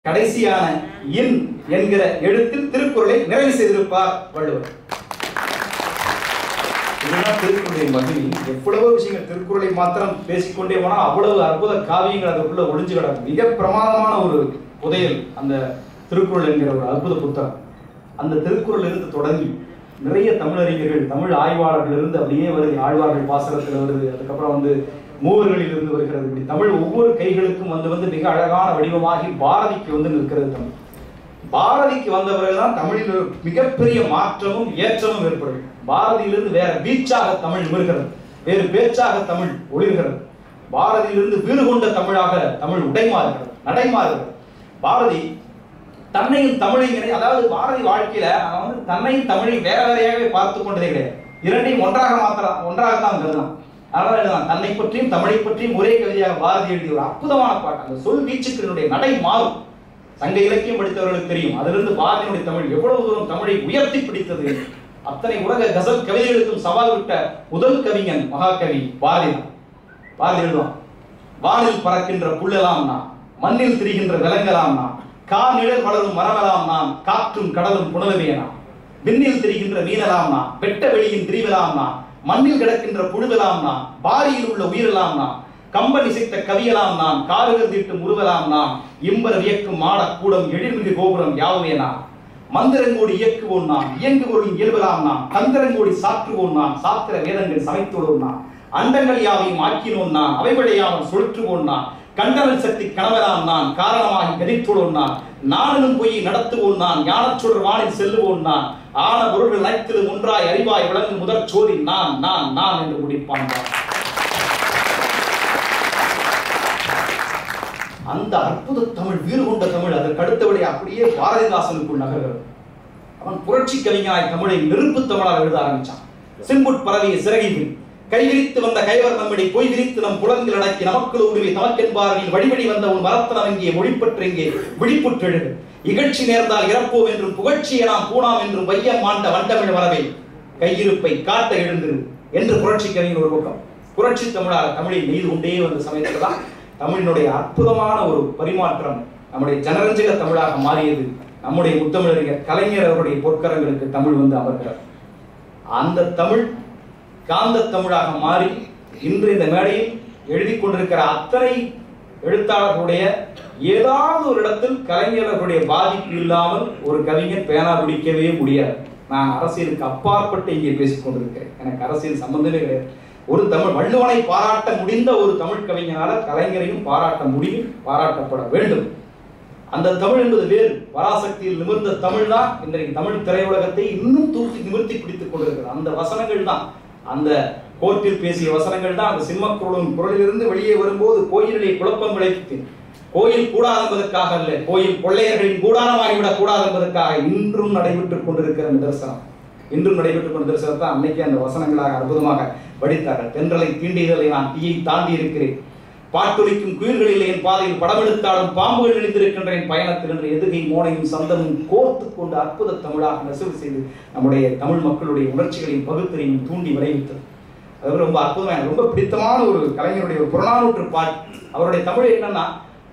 கடைசியான இன் என்கிற எழுத்தில் திருக்குறளை நிறைவு செய்திருப்பார் வள்ளுவர் இதுதான் திருக்குறளின் மகிமை எவ்வளவோ விஷயங்கள் திருக்குறளை மாத்திரம் பேசிக்கொண்டே போனால் அவ்வளவு அற்புத காவியங்கள் அதுக்குள்ள ஒளிஞ்சு கிடக்கும் மிக பிரமாதமான ஒரு புதையல் அந்த திருக்குறள் என்கிற ஒரு அற்புத புத்தகம் அந்த திருக்குறள் இருந்து தொடங்கி நிறைய தமிழறிஞர்கள் தமிழ் ஆய்வாளர்கள் இருந்து அப்படியே வருது ஆழ்வார்கள் பாசனத்தில் வருது அதுக்கப்புறம் வந்து மூவர்களில் இருந்து வருகிறது இப்படி தமிழ் ஒவ்வொரு கைகளுக்கும் வந்து வந்து மிக அழகான வடிவமாகி பாரதிக்கு வந்து நிற்கிறது தமிழ் பாரதிக்கு வந்த பிறகுதான் தமிழில் ஒரு மிகப்பெரிய மாற்றமும் ஏற்றமும் ஏற்படும் பாரதியிலிருந்து வேற வீச்சாக தமிழ் நிமிர்கிறது வேறு பேச்சாக தமிழ் ஒளிர்கிறது பாரதியிலிருந்து வீறு கொண்ட தமிழாக தமிழ் உடைமாறுகிறது நடைமாறுகிறது பாரதி தன்னையும் தமிழையும் இணை- அதாவது பாரதி வாழ்க்கையில அவன் வந்து தன்னையும் தமிழையும் வேற வேறையாகவே பார்த்து கொண்டதே கிடையாது இரண்டையும் ஒன்றாக மாத்திர ஒன்றாகத்தான் கருதான் அதனால எழுதலாம் தன்னை பற்றியும் தமிழை பற்றியும் ஒரே கவிதையாக பாரதி எழுதிய ஒரு அற்புதமான பாட்டு அந்த சொல் வீச்சுக்களினுடைய நடை மாறும் சங்க இலக்கியம் படித்தவர்களுக்கு தெரியும் அதிலிருந்து பாரதியினுடைய தமிழ் எவ்வளவு தூரம் தமிழை உயர்த்தி பிடித்தது என்று. அத்தனை உலக கசல் கவிதைகளுக்கும் சவால் விட்ட முதல் கவிஞன் மகாகவி பாரதி தான். பாரதி எழுதுவான் வானில் பறக்கின்ற புல்லெல்லாம் நான் மண்ணில் திரிகின்ற விலங்கெல்லாம் நான் கார் நிழல் வளரும் மரமெல்லாம் நான் காற்றும் கடலும் புனலுமே நான் விண்ணில் திரிகின்ற மீனெல்லாம் நான் வெட்ட வெளியின் திரிவெல்லாம் நான் மண்ணில் கிடக்கின்ற புழுவெல்லாம் நான் பாரியில் உள்ள உயிரெல்லாம் நான் கம்பன் இசைத்த கவியலாம் நான் காருகள் தீட்டும் உருவலாம் நான் இம்பர வியக்கும் மாடக் கூடம் எழில்மிகு கோபுரம் யாவுமே நான் மந்திரங்கோடி இயக்குவோன் நான் இயங்குவோரின் இயல்பலாம் நான் தந்திரங்கோடி சாற்றுவோன் நான் சாத்திர வேதங்கள் சமைத்துள்ளோம் நான் அண்டங்கள் யாவையும் ஆக்கினோன் நான் அவைவடையாமல் சுழற்றுவோன் நான் கண்டனல் சக்தி கணவராம் நான் காரணமாகி கதித்துள்ளோன் நான் நானும் பொய் நடத்துவோன் நான் ஞானச்சுடர் வானில் செல்லுவோன் நான் ஆன பொருள்கள் அனைத்திலும் ஒன்றாய் அறிவாய் விளங்கும் முதற் சோதி நான் நான் நான் என்று முடிப்பான் பாரதி. அந்த அற்புத தமிழ் வீறு கொண்ட தமிழ் அதற்கு அடுத்தபடி அப்படியே பாரதிதாசனுக்குள் நகர்கிறது அவன் புரட்சி கவிஞனாய் தமிழை நெருப்பு தமிழால் எழுத ஆரம்பிச்சான் சிம்புட் பரவிய சிறகில் கை விரித்து வந்த கைவர் நம்மிடை பொய் விரித்து நம் புலன்கள் அடக்கி நமக்குள் உருவி தமக்கென்பாரில் வடிவடி வந்த உன் மரத்தனம் இங்கே மொழிப்பற்று இங்கே விழிப்புற்றெழு இகழ்ச்சி நேர்ந்தால் இறப்போம் என்றும் புகழ்ச்சியை நாம் பூணாம் என்றும் வையம் மாண்ட வண்டமிழ் வரவே கையிருப்பை காட்ட எழுந்திரு என்று புரட்சி கவிஞர் ஒரு பக்கம் புரட்சி தமிழால் தமிழை நெய்து கொண்டே வந்த சமயத்தில் தான் தமிழினுடைய அற்புதமான ஒரு பரிமாற்றம் நம்முடைய ஜனரஞ்சக தமிழாக மாறியது நம்முடைய முத்தமிழறிஞர் கலைஞர் அவருடைய பொற்கரங்களுக்கு தமிழ் வந்து அமர்கிறார் அந்த தமிழ் காந்த தமிழாக மாறி இன்று இந்த மேடையில் எழுதி கொண்டிருக்கிற அத்தனை எழுத்தாளர்களுடைய ஏதாவது ஒரு இடத்தில் கலைஞர்களுடைய பாதிப்பு இல்லாமல் ஒரு கவிஞர் பேனா பிடிக்கவே முடியாது நான் அரசியலுக்கு அப்பாற்பட்டு இங்கே பேசிக் கொண்டிருக்கிறேன் எனக்கு அரசியல் சம்பந்தமே கிடையாது ஒரு தமிழ் வள்ளுவனை பாராட்ட முடிந்த ஒரு தமிழ் கவிஞனால கலைஞரையும் பாராட்ட முடியும் பாராட்டப்பட வேண்டும் அந்த தமிழ் என்பது வேறு பராசக்தியில் நிமிர்ந்த தமிழ் தான் இன்றைக்கு தமிழ் திரையுலகத்தை இன்னும் தூக்கி நிமிர்த்தி பிடித்துக் கொண்டிருக்கிறது அந்த வசனங்கள் தான் அந்த கோர்ட்டில் பேசிய வசனங்கள் தான் அந்த சிம்மக்குரலும் குரலிலிருந்து வெளியே வரும்போது கோயிலிலே குழப்பம் விளைவித்து கோயில் கூடாது என்பதற்காக அல்ல கோயில் கொள்ளையர்களின் கூடாரமாகிவிடக் கூடாது என்பதற்காக இன்றும் நடைபெற்றுக் கொண்டிருக்கிற நிதர்சனம் இன்றும் நடைபெற்றுக் கொண்ட தரிசனத்தை அன்னைக்கு அந்த வசனங்களாக அற்புதமாக வடித்தார்கள் தென்றலை தீண்டியதலை நான் தீயை தாண்டி இருக்கிறேன் பாட்டொலிக்கும் குயில்களில் என் பாதையில் படமெடுத்தாலும் பாம்புகள் எழுந்திருக்கின்ற என் பயணத்தில் என்று எதுகை மோனையும் சந்தமும் கோர்த்து கொண்டு அற்புத தமிழாக நெசவு செய்து நம்முடைய தமிழ் மக்களுடைய உணர்ச்சிகளையும் பகுத்தறியும் தூண்டி விளைவித்தது அது ரொம்ப அற்புதமாக எனக்கு ரொம்ப பிடித்தமான ஒரு கலைஞருடைய ஒரு புறநானூற்று பாட்டு அவருடைய தமிழ் என்னன்னா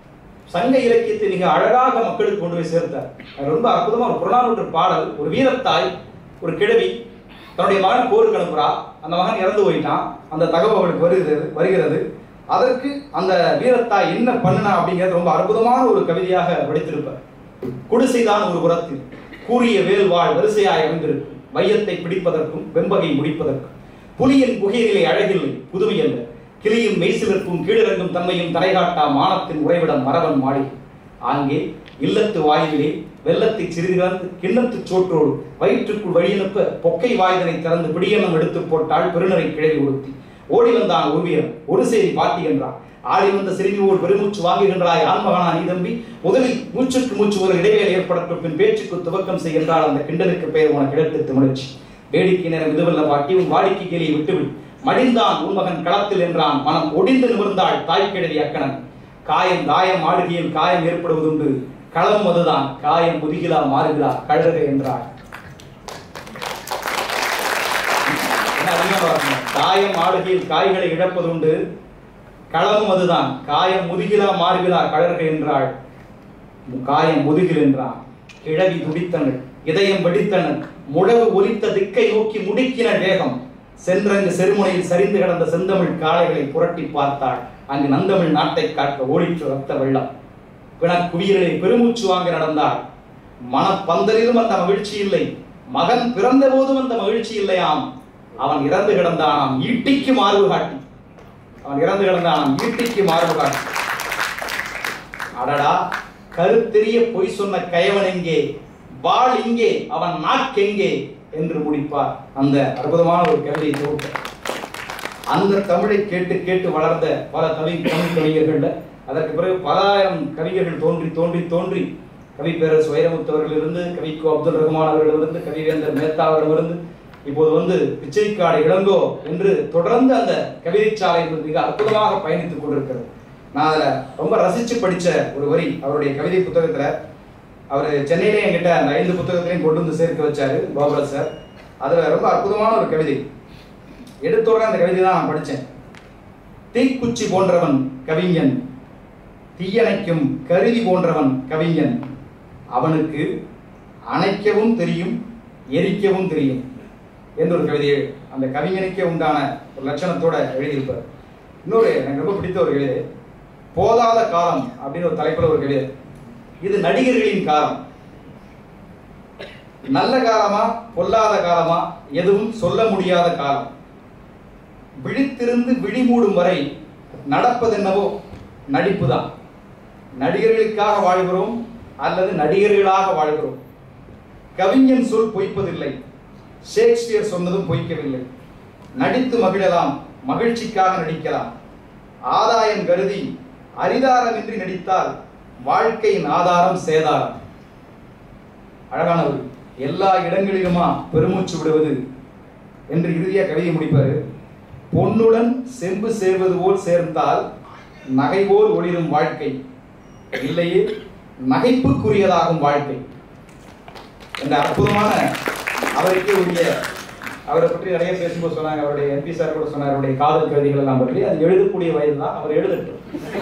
சங்க இலக்கியத்தை மிக அழகாக மக்களுக்கு கொண்டு போய் சேர்த்தார் அது ரொம்ப அற்புதமா ஒரு புறநானூற்று பாடல் ஒரு வீரத்தாய் ஒரு கிழவி தன்னுடைய மகன் போருக்கு அனுப்புறா அந்த மகன் இறந்து போயிட்டான் அந்த தகவல் அவளுக்கு வருகிறது வருகிறது அதற்கு அந்த வீரத்தாய் என்ன பண்ணுனா அப்படிங்கிறது ரொம்ப அற்புதமான ஒரு கவிதையாக வடித்திருப்பார் குடிசைதான் ஒரு புறத்தில் கூறிய வேல் வாழ் வரிசையாய் அமைந்திருக்கும் மையத்தை பிடிப்பதற்கும் வெம்பகை முடிப்பதற்கும் புலியின் குகையிலே அழகில்லை புதுமை அல்ல கிளியும் மெய்சிலிருப்பும் கீழிறங்கும் தன்மையும் தலைகாட்டா மானத்தின் உறைவிடம் மரபன் மாடி ஆங்கே இல்லத்து வாயிலே வெள்ளத்தை சிறிது கலந்து கிண்ணத்து சோற்றோடு வயிற்றுக்குள் வழியனுப்ப பொக்கை வாய்தனை திறந்து பிடியனம் எடுத்து போட்டால் பெருநரை கிழவி உடுத்தி ஓடி வந்தான் ஒரு வீரன் ஒரு செய்தி பாட்டி என்றான் ஆடி வந்த சிறுமி ஒரு பெருமூச்சு வாங்குகின்றாய் ஆண்மகனா நீ தம்பி முதலில் மூச்சுக்கு மூச்சு ஒரு இடைவேளை ஏற்படட்டும் பின் பேச்சுக்கு துவக்கம் செய்கின்றால் அந்த கிண்டலுக்கு பெயர் உனக்கு இடத்து தமிழச்சி வேடிக்கை நேரம் இதுவல்ல பாட்டி உன் வாடிக்கை கேலியை விட்டுவிடு மடிந்தான் உன் மகன் களத்தில் என்றான் மனம் ஒடிந்து நிமிர்ந்தாள் தாய் கிழவி அக்கணன் காயம் காயம் ஆடுகையில் காயம் ஏற்படுவதுண்டு களம் அதுதான் காயம் முதுகிலா மாறுகிறா கழக என்றாள் என்ன அருமையா பாருங்க. காயம் ஆடுகையில் காய்களை இழப்பதுண்டு களமும் அதுதான் காயம் முதுகிலா மாறுகிறா கழக என்றாள் காயம் முதுகில் என்றான் கிழவி துடித்தனள் இதயம் வெடித்தனள் முழவு ஒலித்த திக்கை நோக்கி முடுக்கின வேகம் சென்றங்கு செருமுனையில் சரிந்து கிடந்த செந்தமிழ் காளைகளை புரட்டி பார்த்தாள் அங்கு நந்தமிழ் நாட்டை காக்க ஓடிற்று ரத்த வெள்ளம் பிணக்குவியலை பெருமூச்சு வாங்க நடந்தாள் மனப்பந்தலிலும் அந்த மகிழ்ச்சி இல்லை மகன் பிறந்த போதும் அந்த மகிழ்ச்சி இல்லையாம் அவன் இறந்து கிடந்தானாம் ஈட்டிக்கு மார்பு காட்டி அவன் இறந்து கிடந்தானாம் ஈட்டிக்கு மார்பு காட்டி அடடா கருத்தெரிய பொய் சொன்ன கயவன் எங்கே வாள் இங்கே அவன் நாக்கெங்கே என்று முடிப்பார் அந்த அற்புதமான ஒரு கவிதை தொகுப்பு அந்த தமிழை கேட்டு கேட்டு வளர்ந்த பல தமிழ் தமிழ் கவிஞர்கள்ல அதற்கு பிறகு பலாயிரம் கவிஞர்கள் தோன்றி தோன்றி தோன்றி கவி பேரரசு வைரமுத்து அவர்களிலிருந்து கவி கோ அப்துல் ரஹ்மான் அவர்களிலிருந்து கவிவேந்தர் மேத்தா அவர்களிலிருந்து இப்போது வந்து பிச்சைக்காடு இளங்கோ என்று தொடர்ந்து அந்த கவிதை சாலை மிக அற்புதமாக பயணித்துக் கொண்டிருக்கிறது நான் அதுல ரொம்ப ரசிச்சு படிச்ச ஒரு வரி அவருடைய கவிதை புத்தகத்துல அவர் சென்னையிலே என்கிட்ட அந்த ஐந்து புத்தகத்திலையும் கொண்டு வந்து சேர்க்க வச்சாரு கோபால் சார் அதுல ரொம்ப அற்புதமான ஒரு கவிதை எடுத்த உடனே அந்த கவிதை தான் நான் படித்தேன் தீக்குச்சி போன்றவன் கவிஞன் தீயணைக்கும் கருவி போன்றவன் கவிஞன் அவனுக்கு அணைக்கவும் தெரியும் எரிக்கவும் தெரியும் என்ற ஒரு கவிதையை அந்த கவிஞனுக்கே உண்டான ஒரு லட்சணத்தோட எழுதியிருப்பார் இன்னொரு எனக்கு ரொம்ப பிடித்த ஒரு கவிதை போதாத காலம் அப்படின்னு ஒரு தலைப்புல ஒரு கவிதை இது நடிகர்களின் காலம் நல்ல காலமா பொல்லாத காலமா எதுவும் சொல்ல முடியாத காலம் விழித்திருந்து விழி மூடும் வரை நடப்பதென்னவோ நடிப்பு தான் நடிகர்களுக்காக வாழ்கிறோம் அல்லது நடிகர்களாக வாழ்கிறோம் கவிஞன் சொல் பொய்ப்பதில்லை ஷேக்ஸ்பியர் சொன்னதும் பொய்க்கவில்லை நடித்து மகிழலாம் மகிழ்ச்சிக்காக நடிக்கலாம் ஆதாயம் கருதி அரிதாரமின்றி நடித்தால் வாழ்க்கையின் ஆதாரம் சேதாரம் அழகானவர் எல்லா இடங்களிலுமா பெருமூச்சு விடுவது என்று இறுதியா கவிதை முடிப்பாரு பொன்னுடன் செம்பு சேர்வது போல் சேர்ந்தால் நகை போல் ஒளிரும் வாழ்க்கை இல்லையே நகைப்புக்குரியதாகும் வாழ்க்கை என்ற அற்புதமான அவருக்கே உரிய அவரை பற்றி நிறைய பேசும்போது சொன்னாங்க அவருடைய எம்பி சார் கூட சொன்னார் அவருடைய காதல் கவிதைகள் எல்லாம் பற்றி அது எழுதக்கூடிய வயது தான் அவர் எழுதட்டும்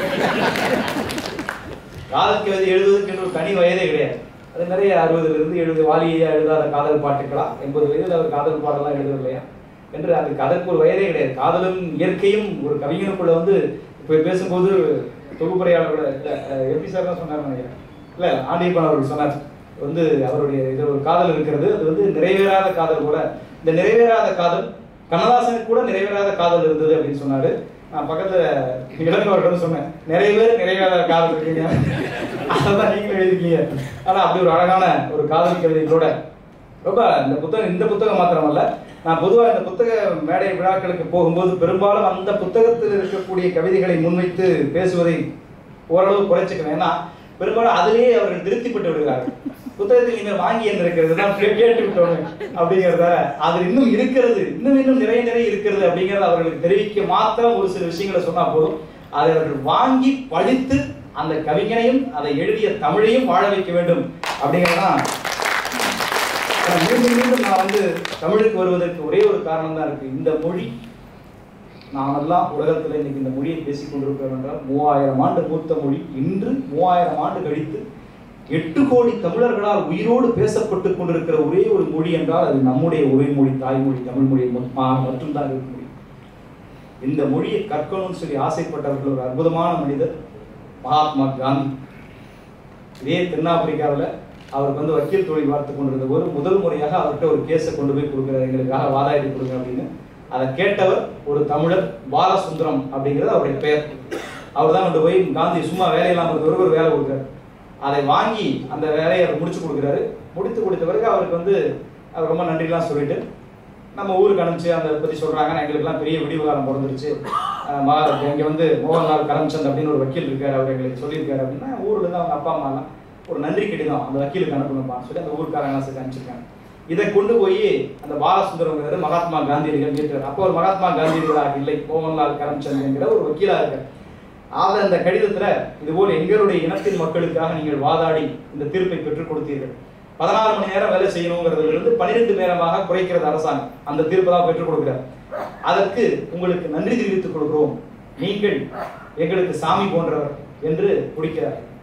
காதல் கவிதை எழுதுவதற்கு என்று ஒரு தனி வயதே கிடையாது அது நிறைய அறுபதுல இருந்து எழுபது வாலியா எழுதாத காதல் பாட்டுகளா எண்பது வயதில் அவர் காதல் பாடலாம் எழுதவில்லையா என்று அதுக்கு அதற்கு ஒரு வயதே கிடையாது காதலும் இயற்கையும் ஒரு கவிஞனுக்குள்ள வந்து இப்போ பேசும்போது தொகுப்புரையாளர் கூட இல்ல எப்படி சார் தான் சொன்னார் நினைக்கிறேன் இல்ல ஆண்டியப்பன் அவர்கள் சொன்னார் வந்து அவருடைய இது ஒரு காதல் இருக்கிறது அது வந்து நிறைவேறாத காதல் கூட இந்த நிறைவேறாத காதல் கண்ணதாசனுக்கு கூட நிறைவேறாத காதல் இருந்தது அப்படின்னு சொன்னாரு நான் பக்கத்துல இளங்கவர்கிட்ட சொன்னேன் நிறைய பேர் நிறைவேறாத காதல் இருக்கீங்க அதான் நீங்களும் எழுதிருக்கீங்க ஆனா அப்படி ஒரு அழகான ஒரு காதல் கவிதைகளோட ரொம்ப இந்த புத்தகம் இந்த புத்தகம் மாத்திரமல்ல நான் பொதுவாக இந்த புத்தக மேடை விழாக்களுக்கு போகும்போது பெரும்பாலும் அந்த புத்தகத்தில் இருக்கக்கூடிய கவிதைகளை முன்வைத்து பேசுவதை ஓரளவு குறைச்சிக்கிறேன் ஏன்னா பெரும்பாலும் அதிலேயே அவர்கள் திருப்திப்பட்டு விடுகிறார்கள் புத்தகத்தில் நீங்கள் வாங்கி என்ன இருக்கிறது தான் கேட்டு விட்டோம் அப்படிங்கிறத அதில் இன்னும் இருக்கிறது இன்னும் இன்னும் நிறைய நிறைய இருக்கிறது அப்படிங்கிறத அவர்களுக்கு தெரிவிக்க மாத்திரம் ஒரு சில விஷயங்களை சொன்னா போதும் அதை அவர்கள் வாங்கி படித்து அந்த கவிஞனையும் அதை எழுதிய தமிழையும் வாழ வைக்க வேண்டும் அப்படிங்கிறதான் மீண்டும் மீண்டும் நான் வந்து தமிழுக்கு வருவதற்கு ஒரே ஒரு காரணம் தான் இருக்கு இந்த மொழி நாம் எல்லாம் உலகத்தில் இன்னைக்கு இந்த மொழியை பேசிக் கொண்டிருக்கிறோம் என்றால் மூவாயிரம் ஆண்டு மூத்த மொழி இன்று மூவாயிரம் ஆண்டு கழித்து எட்டு கோடி தமிழர்களால் உயிரோடு பேசப்பட்டு கொண்டிருக்கிற ஒரே ஒரு மொழி என்றால் அது நம்முடைய ஒரே மொழி தாய்மொழி தமிழ் மொழி மட்டும்தான் இருக்க முடியும் இந்த மொழியை கற்கணும்னு சொல்லி ஆசைப்பட்டவர்கள் ஒரு அற்புதமான மனிதர் மகாத்மா காந்தி இதே தென்னாப்பிரிக்காவில் அவருக்கு வந்து வக்கீல் தொழில் பார்த்து கொண்டிருந்த போது முதல் முறையாக அவர்கிட்ட ஒரு கேஸை கொண்டு போய் கொடுக்குறாரு எங்களுக்காக வாதாடி கொடுங்க அப்படின்னு அதை கேட்டவர் ஒரு தமிழர் பாலசுந்தரம் அப்படிங்கிறது அவருடைய பெயர் அவர் தான் கொண்டு போய் காந்தி சும்மா வேலையெல்லாம் இருந்தவருக்கு ஒரு வேலை கொடுக்குறாரு அதை வாங்கி அந்த வேலையை அவர் முடிச்சு கொடுக்குறாரு முடித்து கொடுத்த பிறகு அவருக்கு வந்து அவர் ரொம்ப நன்றிலாம் சொல்லிட்டு நம்ம ஊருக்கு அனுப்பிச்சு அந்த பற்றி சொல்கிறாங்க எங்களுக்குலாம் பெரிய விடிவு காலம் பிறந்துருச்சு மகாராஜ் இங்கே வந்து மோகன்லால் கரம்சந்த் அப்படின்னு ஒரு வக்கீல் இருக்கார் அவர் எங்களுக்கு சொல்லியிருக்காரு அப்படின்னா ஊர்ல இருந்து அவங்க அப்பா அம்மாலாம் ஒரு நன்றி கடிதம் அந்த வக்கீலுக்கு அனுப்பணும்ப்பா சொல்லி அந்த ஊருக்காரங்க சொல்லி அனுப்பிச்சிருக்காங்க இதை கொண்டு போய் அந்த பாலசுந்தரங்கிறது மகாத்மா காந்தியடிகள் இருக்கிறார் அப்போ ஒரு மகாத்மா காந்தியடிகளாக இல்லை மோகன்லால் கரம்சந்த் என்கிற ஒரு வக்கீலாக இருக்கார் ஆக அந்த கடிதத்துல இதுபோல் எங்களுடைய இனத்தின் மக்களுக்காக நீங்கள் வாதாடி இந்த தீர்ப்பை பெற்றுக் கொடுத்தீர்கள் பதினாறு மணி நேரம் வேலை செய்யணுங்கிறதுல இருந்து பன்னிரெண்டு நேரமாக குறைக்கிறது அரசாங்கம் அந்த தீர்ப்பை தான் பெற்றுக் கொடுக்கிறார் அதற்கு உங்களுக்கு நன்றி தெரிவித்துக் கொள்கிறோம் நீங்கள் எங்களுக்கு சாமி போன்றவர் என்று குடிக்கிறார்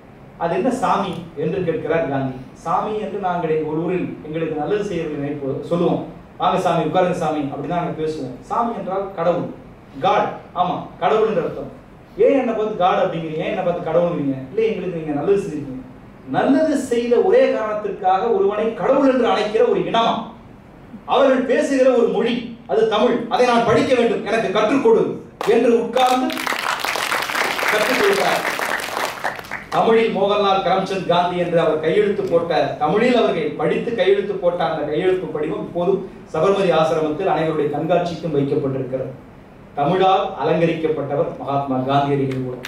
அது என்ன சாமி என்று கேட்கிறார் காந்தி சாமி என்று நாங்கள் எங்கள் ஊரில் எங்களுக்கு நல்லது செய்ய நினைப்பு சொல்லுவோம் வாங்க சாமி உட்காருங்க சாமி அப்படின்னு நாங்கள் பேசுவோம் சாமி என்றால் கடவுள் காட் ஆமா கடவுள் என்ற அர்த்தம் ஏன் என்னை பார்த்து காட் அப்படிங்கிறீங்க ஏன் என்னை பார்த்து கடவுள்ங்கிறீங்க இல்லை எங்களுக்கு நீங்க நல்லது செஞ்சிருக்கீங்க நல்லது செய்த ஒரே காரணத்திற்காக ஒருவனை கடவுள் என்று அழைக்கிற ஒரு இனமா அவர்கள் பேசுகிற ஒரு மொழி அது தமிழ் அதை நான் படிக்க வேண்டும் எனக்கு கற்றுக் கொடு என்று உட்கார்ந்து கற்றுக் கொடுக்கிறார் தமிழில் மோகன்லால் கரம்சந்த் காந்தி என்று அவர் கையெழுத்து போட்ட தமிழில் அவர்கள் படித்து கையெழுத்து போட்ட அந்த கையெழுத்து படிவம் இப்போதும் சபர்மதி ஆசிரமத்தில் அனைவருடைய கண்காட்சிக்கும் வைக்கப்பட்டிருக்கிறது தமிழால் அலங்கரிக்கப்பட்டவர் மகாத்மா காந்தியடிகள் கூட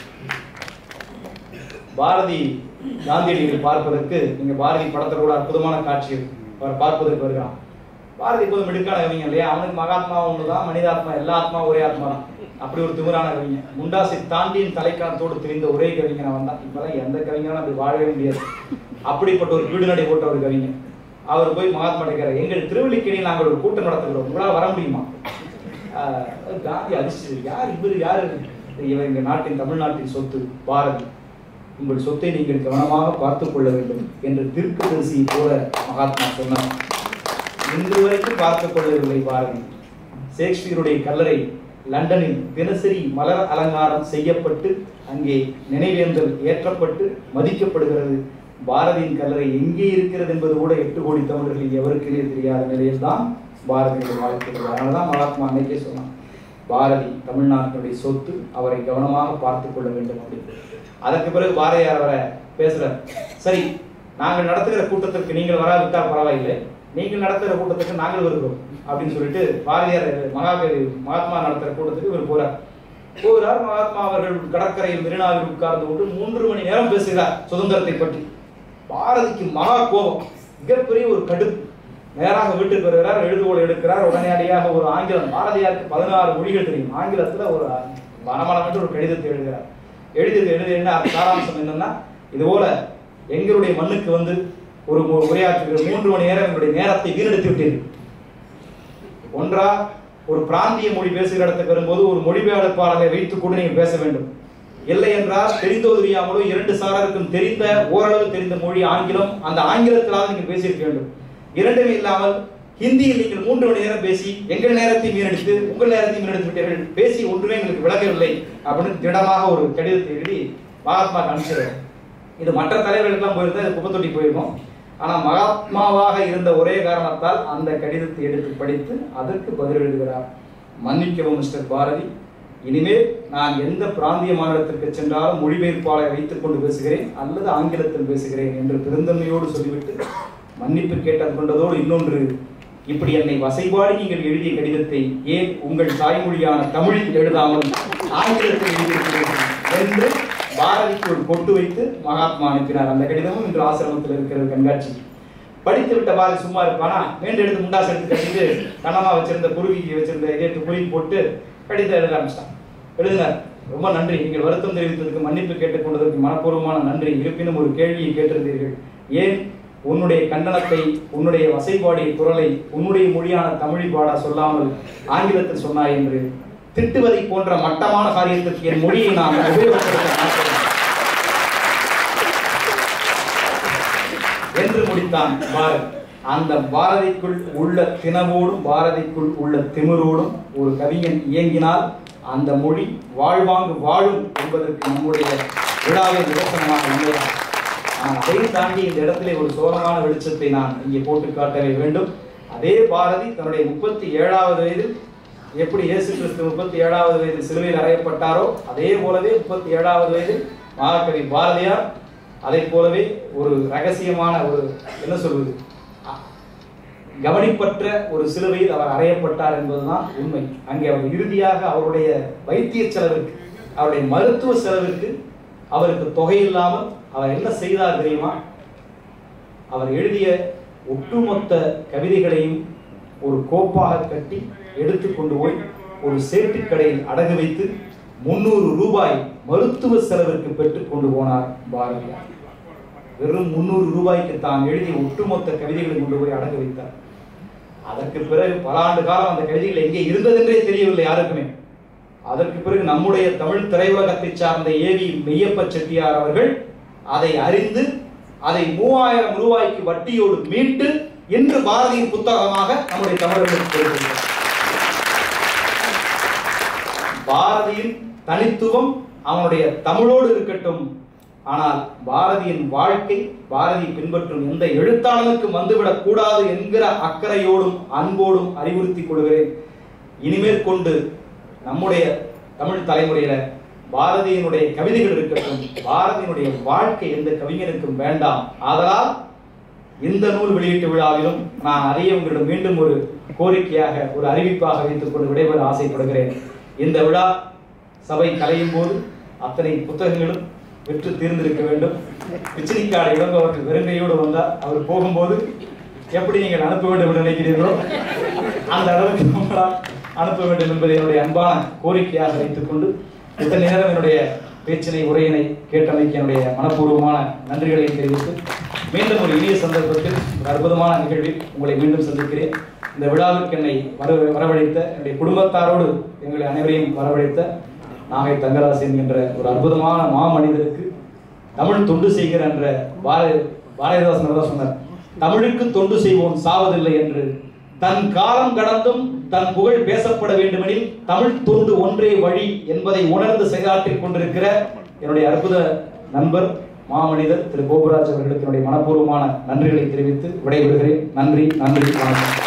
பாரதி காந்தியடிகள் பார்ப்பதற்கு நீங்க பாரதி படத்துல கூட அற்புதமான காட்சி இருக்கு. அவர் பார்ப்பதற்கு வருகிறான் பாரதி இப்போது மிடுக்கான கவிஞன் இல்லையா அவனுக்கு மகாத்மா ஒண்ணுதான் மனிதாத்மா எல்லா ஆத்மா ஒரே ஆத்மா தான் அப்படி ஒரு திமிரான கவிஞன் முண்டாசை தாண்டியின் தலைக்காணத்தோடு தெரிந்த ஒரே கவிஞன் அவன் தான் இப்பெல்லாம் எந்த கவிஞனும் அப்படி வாழவே முடியாது அப்படிப்பட்ட ஒரு வீடு நடை போட்ட ஒரு கவிஞன் அவர் போய் மகாத்மா கேட்கிறார் எங்கள் திருவள்ளிக்கேணியில் நாங்கள் ஒரு கூட்டம் நடத்துகிறோம் உங்களால் வர முடியுமா ஆஹ் காந்தி அதிர்ச்சி யார் இவர் யார் இவர் எங்கள் நாட்டின் தமிழ்நாட்டின் சொத்து பாரதி உங்கள் சொத்தை நீங்கள் கவனமாக பார்த்துக் கொள்ள வேண்டும் என்று தீர்க்கதரிசியை போல மகாத்மா சொன்னார் இன்று வரைக்கும் பார்த்துக் கொள்ளவில்லை பாரதி ஷேக்ஸ்பியருடைய கல்லறை லண்டனில் தினசரி மலர் அலங்காரம் செய்யப்பட்டு அங்கே நினைவேந்தல் ஏற்றப்பட்டு மதிக்கப்படுகிறது பாரதியின் கல்லறை எங்கே இருக்கிறது என்பது கூட எட்டு கோடி தமிழர்கள் எவருக்குமே தெரியாத நிலையில் தான் பாரதியுடைய வாழ்க்கை அதனாலதான் மகாத்மா அன்னைக்கே சொன்னான் பாரதி தமிழ்நாட்டினுடைய சொத்து அவரை கவனமாக பார்த்துக் கொள்ள வேண்டும் அப்படின்னு அதற்கு பிறகு பாரதியார் அவரை பேசுறார் சரி நாங்கள் நடத்துகிற கூட்டத்திற்கு நீங்கள் வராவிட்டால் பரவாயில்லை நீங்கள் நடத்துகிற கூட்டத்துக்கு நாங்கள் வருகிறோம் அப்படின்னு சொல்லிட்டு பாரதியார் மகாகவி மகாத்மா நடத்துகிற கூட்டத்துக்கு இவர் போறார் போகிறார் மகாத்மா அவர்கள் கடற்கரையில் மெரினாவில் உட்கார்ந்து கொண்டு மூன்று மணி நேரம் பேசுகிறார் சுதந்திரத்தை பற்றி பாரதிக்கு மகா கோபம் மிகப்பெரிய ஒரு கடுப்பு நேராக வீட்டுக்கு வருகிறார் எழுதுகோல் எடுக்கிறார் உடனடியாக ஒரு ஆங்கிலம் பாரதியாருக்கு பதினாறு மொழிகள் தெரியும் ஆங்கிலத்துல ஒரு மனமளமென்று ஒரு கடிதத்தை எழுதுகிறார் எழுதி எழுதி என்ன சாராம்சம் என்னன்னா இது போல எங்களுடைய மண்ணுக்கு வந்து ஒரு மு- உரையாற்றுகிற மூன்று மணி நேரம் எங்களுடைய நேரத்தை வீணடித்து விட்டீர்கள் ஒன்றா ஒரு பிராந்திய மொழி பேசுகிற இடத்துக்கு வரும்போது ஒரு மொழிபெயர்ப்பாளரை வைத்துக் கொண்டு நீங்க பேச வேண்டும் இல்லை என்றால் தெரிந்தோ தெரியாமலோ இரண்டு சாரருக்கும் தெரிந்த ஓரளவு தெரிந்த மொழி ஆங்கிலம் அந்த ஆங்கிலத்திலாவது நீங்கள் பேசியிருக்க வேண்டும் இரண்டுமே இல்லாமல் ஹிந்தியில் நீங்கள் மூன்று மணி நேரம் பேசி எங்கள் நேரத்தை மீறடித்து உங்கள் நேரத்தை மீறடித்து விட்டீர்கள் பேசி ஒன்றுமே எங்களுக்கு விளக்கவில்லை அப்படின்னு திடமாக ஒரு கடிதத்தை எழுதி மகாத்மா அனுப்பிச்சிருவார் இது மற்ற தலைவர்களுக்கெல்லாம் போயிருந்தா இது குப்பத்தொட்டி போயிருக்கும் ஆனா மகாத்மாவாக இருந்த ஒரே காரணத்தால் அந்த கடிதத்தை எடுத்து படித்து அதற்கு பதில் எழுதுகிறார் மன்னிக்கவும் மிஸ்டர் பாரதி இனிமேல் நான் எந்த பிராந்திய மாநிலத்திற்கு சென்றாலும் மொழிபெயர்ப்பாளரை வைத்துக் கொண்டு பேசுகிறேன் அல்லது ஆங்கிலத்தில் பேசுகிறேன் என்று பெருந்தன்மையோடு சொல்லிவிட்டு மன்னிப்பு கேட்டது கொண்டதோடு இன்னொன்று இப்படி என்னை வசைபாடி நீங்கள் எழுதிய கடிதத்தை ஏன் உங்கள் தாய்மொழியான தமிழில் எழுதாமல் ஆங்கிலத்தில் எழுதியிருக்கிறீர்கள் என்று பாரதிக்கு ஒரு கொட்டு வைத்து மகாத்மா அனுப்பினார் அந்த கடிதமும் இன்று ஆசிரமத்தில் இருக்கிறது கண்காட்சி படித்து விட்ட பாரதி சும்மா இருப்பானா மீண்டும் எடுத்து முண்டாசு எடுத்து கட்டிட்டு கனமா வச்சிருந்த குருவி வச்சிருந்த இதை எடுத்து குருவி போட்டு கடிதம் எழுத ஆரம்பிச்சிட்டான் எழுதினார் ரொம்ப நன்றி நீங்கள் வருத்தம் தெரிவித்ததற்கு மன்னிப்பு கேட்டுக்கொண்டதற்கு மனப்பூர்வமான நன்றி இருப்பினும் ஒரு கேள்வியை கேட்டிருந்தீர்கள் ஏன் உன்னுடைய கண்டனத்தை உன்னுடைய வசைபாடிய குரலை உன்னுடைய மொழியான தமிழில் பாட சொல்லாமல் ஆங்கிலத்தில் சொன்னாய் என்று திட்டுவதை போன்ற மட்டமான காரியத்திற்கு என் மொழியை நான் உபயோகப்படுத்த மாட்டேன் என்று முடித்தான் பாரதி அந்த பாரதிக்குள் உள்ள தினவோடும் பாரதிக்குள் உள்ள திமிரோடும் ஒரு கவிஞன் இயங்கினால் அந்த மொழி வாழ்வாங்கு வாழும் என்பதற்கு நம்முடைய விழாவை நிதர்சனமாக இல்லையா ஆனால் அதையும் தாண்டி இந்த இடத்திலே ஒரு சோகமான வெளிச்சத்தை நான் இங்கே போட்டு காட்டவே வேண்டும் அதே பாரதி தன்னுடைய முப்பத்தி ஏழாவது வயதில் எப்படி இயேசு கிறிஸ்து முப்பத்தி ஏழாவது வயதில் சிலுவையில் அறையப்பட்டாரோ அதே போலவே முப்பத்தி ஏழாவது வயதில் மகாகவி பாரதியார் அதை போலவே ஒரு ரகசியமான ஒரு என்ன சொல்வது அ- கவனிப்பற்ற ஒரு சிலுவையில் அவர் அறையப்பட்டார் என்பதுதான் உண்மை அங்கே அவர் இறுதியாக அவருடைய வைத்திய செலவிற்கு அவருடைய மருத்துவ செலவிற்கு அவருக்கு தொகை இல்லாமல் அவர் என்ன செய்தார் தெரியுமா அவர் எழுதிய ஒட்டுமொத்த கவிதைகளையும் ஒரு கோப்பாக கட்டி எடுத்துக்கொண்டு போய் ஒரு சேட்டுக் கடையில் அடகு வைத்து முன்னூறு ரூபாய் மருத்துவ செலவிற்கு பெற்றுக் கொண்டு போனார் பாரதியார் வெறும் முன்னூறு ரூபாய்க்கு தான் எழுதிய ஒட்டுமொத்த கவிதைகளை கொண்டு போய் அடகு வைத்தார் அதற்கு பிறகு பல ஆண்டு காலம் அந்த கவிதைகள் எங்கே இருந்ததென்றே தெரியவில்லை யாருக்குமே அதற்கு பிறகு நம்முடைய தமிழ் திரையுலகத்தை சார்ந்த ஏவி மெய்யப்ப செட்டியார் அவர்கள் அதை அறிந்து அதை மூவாயிரம் ரூபாய்க்கு வட்டியோடு மீட்டு இன்று பாரதியின் புத்தகமாக நம்முடைய தமிழர்களுக்கு கொடுக்கின்றோம் பாரதியின் தனித்துவம் அவனுடைய தமிழோடு இருக்கட்டும் ஆனால் பாரதியின் வாழ்க்கை பாரதி பின்பற்றும் எந்த எழுத்தாளனுக்கும் வந்துவிடக் கூடாது என்கிற அக்கறையோடும் அன்போடும் அறிவுறுத்தி கொள்கிறேன் இனிமேல் கொண்டு நம்முடைய தமிழ் தலைமுறையில பாரதியினுடைய கவிதைகள் இருக்கட்டும் பாரதியினுடைய வாழ்க்கை எந்த கவிஞனுக்கும் வேண்டாம் ஆதலால் இந்த நூல் வெளியீட்டு விழாவிலும் நான் அதையே உங்களிடம் மீண்டும் ஒரு கோரிக்கையாக ஒரு அறிவிப்பாக வைத்துக் கொண்டு விடைபெற ஆசைப்படுகிறேன் இந்த விழா சபை கலையும் போது அத்தனை புத்தகங்களும் விற்று தீர்ந்திருக்க வேண்டும் பிச்சினிக்காடு இளங்கோவர்கள் வெறுங்கையோடு வந்தார் அவர் போகும்போது எப்படி நீங்கள் அனுப்ப வேண்டும் என்று நினைக்கிறீர்களோ அந்த அளவுக்கு நம்மளால் அனுப்ப வேண்டும் என்பதை என்னுடைய அன்பான கோரிக்கையாக வைத்துக் கொண்டு இத்தனை நேரம் என்னுடைய பேச்சினை உரையினை கேட்டமைக்கு என்னுடைய மனப்பூர்வமான நன்றிகளை தெரிவித்து மீண்டும் ஒரு இனிய சந்தர்ப்பத்தில் ஒரு அற்புதமான நிகழ்வில் உங்களை மீண்டும் சந்திக்கிறேன் இந்த விழாவிற்கு என்னை வர வரவழைத்த என்னுடைய குடும்பத்தாரோடு எங்களை அனைவரையும் வரவழைத்த நாகை தங்கராசு என்கின்ற ஒரு அற்புதமான மாமனிதருக்கு தமிழ் தொண்டு செய்கிற என்ற பாரதி பாரதிதாசன் தான் சொன்னார் தமிழுக்கு தொண்டு செய்வோம் சாவதில்லை என்று தன் காலம் கடந்தும் தன் புகழ் பேசப்பட வேண்டுமெனில் தமிழ் தொண்டு ஒன்றே வழி என்பதை உணர்ந்து செயலாற்றிக் கொண்டிருக்கிற என்னுடைய அற்புத நண்பர் மாமனிதர் திரு கோபுராஜ் அவர்களுக்கு என்னுடைய மனப்பூர்வமான நன்றிகளை தெரிவித்து விடைபெறுகிறேன் நன்றி நன்றி வணக்கம்